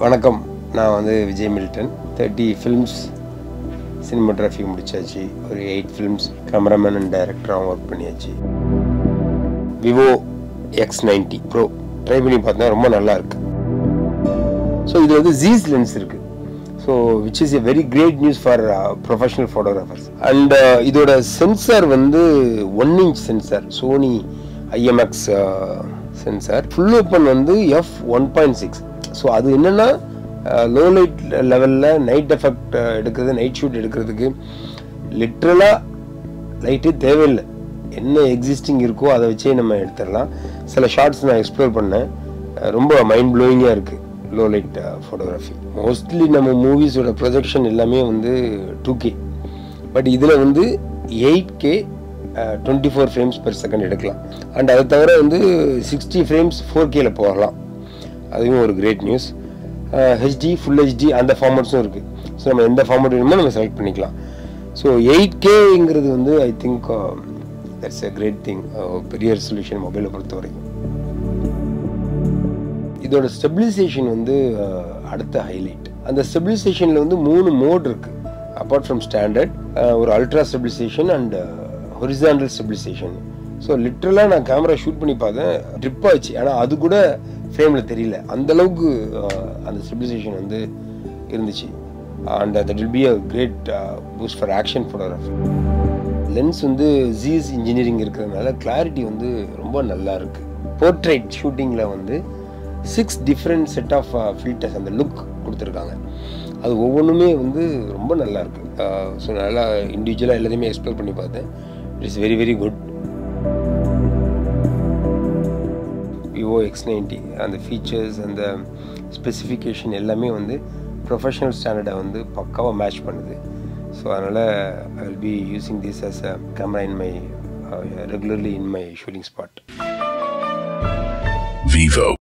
வணக்கம் நான் வந்து Vijay Milton thirty films cinematography முடிச்சாச்சு ஒரு எயிட் ஃபில்ம்ஸ் கேமராமேன் அண்ட் டைரக்டராகவும் ஒர்க் பண்ணியாச்சு Vivo X ninety pro try பண்ணி பார்த்தா ரொம்ப நல்லா இருக்கு ஸோ இது வந்து ஜீஸ் லென்ஸ் இருக்கு so which is a very great news for professional photographers and இதோட சென்சார் வந்து one inch sensor Sony IMX sensor full open வந்து F one point six so அது என்னென்னா லோ லைட் லெவலில் நைட் எஃபெக்ட் எடுக்கிறது night shoot எடுக்கிறதுக்கு லிட்ரலாக லைட்டே தேவையில்லை என்ன எக்ஸிஸ்டிங் இருக்கோ அதை வச்சே நம்ம எடுத்துடலாம் சில ஷார்ட்ஸ் நான் எக்ஸ்ப்ளோர் பண்ணேன் அஹ் ரொம்ப மைண்ட் ப்ளோயிங்காக இருக்குது லோ லைட் ஃபோட்டோகிராஃபி மோஸ்ட்லி நம்ம மூவிஸோட ப்ரொஜெக்ஷன் எல்லாமே வந்து டூ கே பட் இதில் வந்து eight K twenty four frames per second எடுக்கலாம் அண்ட் அதை தவிர வந்து சிக்ஸ்டி ஃப்ரேம்ஸ் ஃபோர் கேல போகலாம் அதுவும் ஒரு great news HD full HD அந்த ஃபார்மட்ஸும் இருக்குது ஸோ நம்ம எந்த ஃபார்மட் வேணுமோ நம்ம செலக்ட் பண்ணிக்கலாம் ஸோ எயிட் கேங்கிறது வந்து I think that's a great thing பெரிய ரெசல்யூஷன் மொபைலை பொறுத்த வரைக்கும் இதோட ஸ்டெபிலைசேஷன் வந்து அஹ், அடுத்த ஹைலைட் அந்த ஸ்டெபிலைசேஷனில் வந்து மூணு மோட் இருக்கு அப்பார்ட் ஃப்ரம் ஸ்டாண்டர்ட் ஒரு ultra stabilization and horizontal stabilization so லிட்ரலாக நான் கேமரா ஷூட் பண்ணி பார்த்தேன் ட்ரிப் ஆச்சு ஆனால் அது கூட ஃப்ரேமில் தெரியல அந்த அளவுக்கு அஹ், அந்த ஸ்டெபிலைசேஷன் வந்து இருந்துச்சு and that will be a great boost for action photography lens வந்து ஜீஸ் இன்ஜினியரிங் இருக்கிறதுனால கிளாரிட்டி வந்து ரொம்ப நல்லா இருக்கு போர்ட்ரைட் ஷூட்டிங்கில் வந்து six different set of filters அந்த லுக் கொடுத்துருக்காங்க அது ஒவ்வொன்றுமே வந்து ரொம்ப நல்லா இருக்கு ஸோ நல்லா இண்டிவிஜுவலாக எல்லாத்தையுமே எக்ஸ்ப்ளோர் பண்ணி பார்த்தேன் it is very very good Vivo X ninety அந்த ஃபீச்சர்ஸ் அந்த ஸ்பெசிஃபிகேஷன் எல்லாமே வந்து ப்ரொஃபஷனல் ஸ்டாண்டர்டை வந்து பக்காவாக மேட்ச் பண்ணுது ஸோ அதனால் I will be using this as a camera in my regularly in my shooting spot Vivo